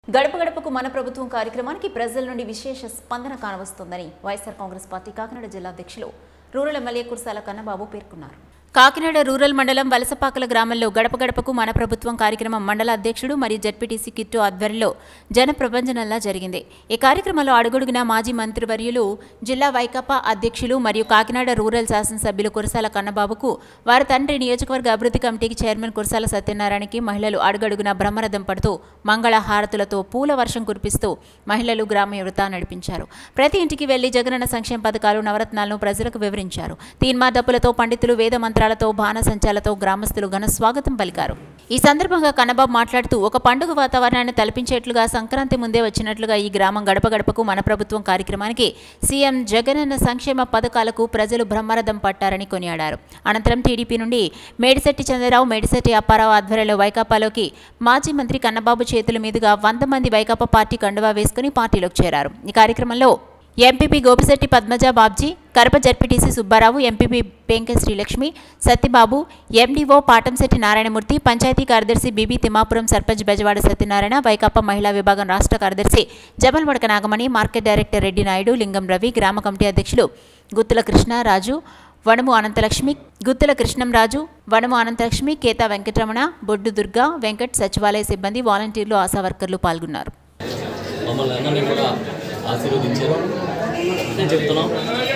గడప గడపకు మన ప్రభుత్వం కార్యక్రమానికి ప్రజల నుండి విశేష స్పందన కానవస్తోందని వైఎస్ఆర్ కాంగ్రెస్ పార్టీ కాకినాడ జిల్లా అధ్యక్షులు రూరల్ ఎమ్మెల్యే కుర్సాల కన్నబాబు పేర్కొన్నారు కాకినాడ రూరల్ మండలం వలసపాకల గ్రామంలో గడప గడపకు మన ప్రభుత్వం కార్యక్రమం మండల అధ్యక్షుడు మరియు జడ్పీటీసీ కిట్టు ఆధ్వర్యంలో జన ప్రపంచనంలా జరిగింది ఈ కార్యక్రమంలో అడుగడుగున మాజీ మంత్రివర్యులు జిల్లా వైకాపా అధ్యక్షులు మరియు కాకినాడ రూరల్ శాసనసభ్యులు కురసాల కన్నబాబుకు వారి తండ్రి నియోజకవర్గ అభివృద్ధి కమిటీకి చైర్మన్ కురసాల సత్యనారాయణకి మహిళలు అడుగడుగున బ్రహ్మరథం పడుతూ మంగళ హారతులతో పూల వర్షం కురిపిస్తూ మహిళలు గ్రామ యువత నడిపించారు ప్రతి ఇంటికి వెళ్లి జగనన్న సంక్షేమ పథకాలు నవరత్నాలను ప్రజలకు వివరించారు తీన్మా దప్పులతో పండితులు వేద మంత్రాలతో బాణసంచాలతో గ్రామస్తులు ఘన స్వాగతం పలికారు ఈ సందర్భంగా కన్నబాబు మాట్లాడుతూ ఒక పండుగ వాతావరణాన్ని తలపించేట్లుగా సంక్రాంతి ముందే వచ్చినట్లుగా ఈ గ్రామం గడప గడపకు మన ప్రభుత్వం కార్యక్రమానికి సీఎం జగనన్న సంక్షేమ పథకాలకు ప్రజలు బ్రహ్మరథం పట్టారని కొనియాడారు అనంతరం టీడీపీ నుండి మేడిశెట్టి చంద్రరావు మేడిశెట్టి అప్పారావు ఆధ్వర్యంలో వైకాపాలోకి మాజీ మంత్రి కన్నబాబు చేతుల మీదుగా వంద మంది వైకాపా పార్టీ కండువా వేసుకుని పార్టీలోకి చేరారు ఈ కార్యక్రమంలో MPP Gopisetti Padmaja Babji Karapa ZPTC Subbarao MPP Penka Srilakshmi Satyababu MDO Patamsetti Narayanamurthy panchayat కార్యదర్శి బీబీ తిమ్మాపురం సర్పంచ్ బెజవాడ సత్యనారాయణ వైకాపా మహిళా విభాగం రాష్ట్ర కార్యదర్శి జమల్మడక నాగమణి మార్కెట్ డైరెక్టర్ రెడ్డి నాయుడు లింగం రవి గ్రామ కమిటీ అధ్యక్షులు గుత్తుల కృష్ణరాజు వనము అనంతలక్ష్మి గుత్తుల కృష్ణంరాజు వనము అనంతలక్ష్మి కేతా వెంకటరమణ బొడ్డు దుర్గా వెంకట్ సచివాలయ సిబ్బంది వాలంటీర్లు ఆశా వర్కర్లు పాల్గొన్నారు మమ్మల్ని అందరినీ కూడా ఆశీర్వదించారు నేను చెప్తున్నాం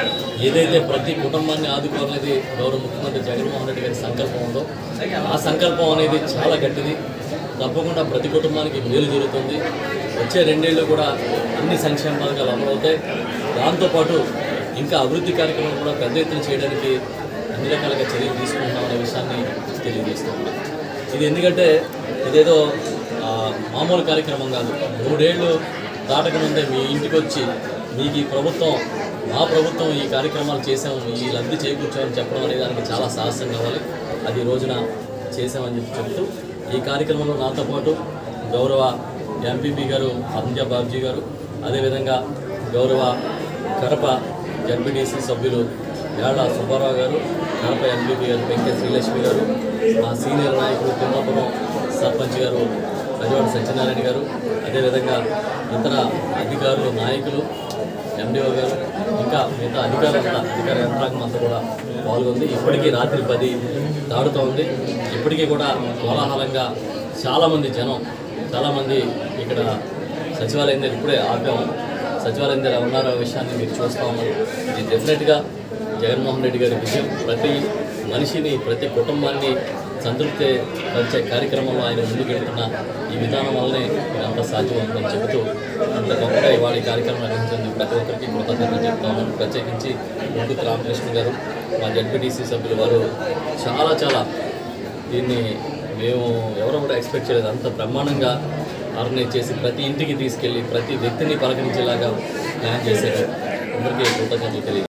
ఏదైతే ప్రతి కుటుంబాన్ని ఆదుకోవాలనేది గౌరవ ముఖ్యమంత్రి జగన్మోహన్ రెడ్డి గారి సంకల్పం ఉందో ఆ సంకల్పం అనేది చాలా గట్టిది తప్పకుండా ప్రతి కుటుంబానికి మేలు జరుగుతుంది వచ్చే రెండేళ్ళు కూడా అన్ని సంక్షేమ పథకాలు అమలవుతాయి దాంతోపాటు ఇంకా అభివృద్ధి కార్యక్రమాలు కూడా పెద్ద ఎత్తున చేయడానికి అన్ని రకాలుగా చర్యలు తీసుకుంటున్నాం అనే విషయాన్ని తెలియజేస్తూ ఉన్నాం ఇది ఎందుకంటే ఇదేదో ఆ, మామూలు కార్యక్రమం కాదు మూడేళ్ళు దాటకముందే మీ ఇంటికి వచ్చి మీకు ఈ ప్రభుత్వం మా ప్రభుత్వం ఈ కార్యక్రమాలు చేసాము ఈ లబ్ధి చేకూర్చామని చెప్పడం అనేది దానికి చాలా సాహసం కావాలి అది ఈ రోజున చేసామని చెప్పి చెప్తూ ఈ కార్యక్రమంలో నాతో పాటు గౌరవ ఎంపీపీ గారు అంజా బాబ్జీ గారు అదేవిధంగా గౌరవ కడప జడ్పీటీసీ సభ్యులు యాళ్ళ సుబ్బారావు గారు కడప ఎంపీపీ గారు వెంకట శ్రీలక్ష్మి గారు మా సీనియర్ నాయకులు తిమ్మాపురం సర్పంచ్ గారు రజవాడ సత్యనారాయణ గారు అదేవిధంగా ఇతర అధికారులు నాయకులు ఎండిఓ గారు ఇంకా మిగతా అధికారులంతా అధికార యంత్రాంగం అంతా కూడా పాల్గొంది ఇప్పటికీ రాత్రి పది దాడుతూ ఉంది ఇప్పటికీ కూడా కోలాహలంగా చాలామంది జనం చాలామంది ఇక్కడ సచివాలయం దగ్గర ఇప్పుడే ఆపాము సచివాలయం దగ్గర ఉన్నారో విషయాన్ని మీరు చూస్తూ ఉన్నారు ఇది డెఫినెట్గా జగన్మోహన్ రెడ్డి గారి విజయం ప్రతి మనిషిని ప్రతి కుటుంబాన్ని సంతృప్తి పరిచే కార్యక్రమంలో ఆయన ముందుకెళ్తున్న ఈ విధానం వల్లనే ఇదంతా సాధ్యమవుతుందని చెబుతూ ఇంత గొప్పగా ఇవాళ ఈ కార్యక్రమం నిర్వహించింది ప్రతి ఒక్కరికి కృతజ్ఞతలు చెప్తా ఉన్నాను ప్రత్యేకించి ముందుకు రామకృష్ణ గారు మా జడ్పీటీసీ సభ్యులు వారు చాలా చాలా దీన్ని మేము ఎవరు కూడా ఎక్స్పెక్ట్ చేయలేదు అంత బ్రహ్మాండంగా ఆర్గనైజ్ చేసి ప్రతి ఇంటికి తీసుకెళ్ళి ప్రతి వ్యక్తిని పలకరించేలాగా ప్లాన్ చేశారు అందరికీ కృతజ్ఞతలు తెలియదు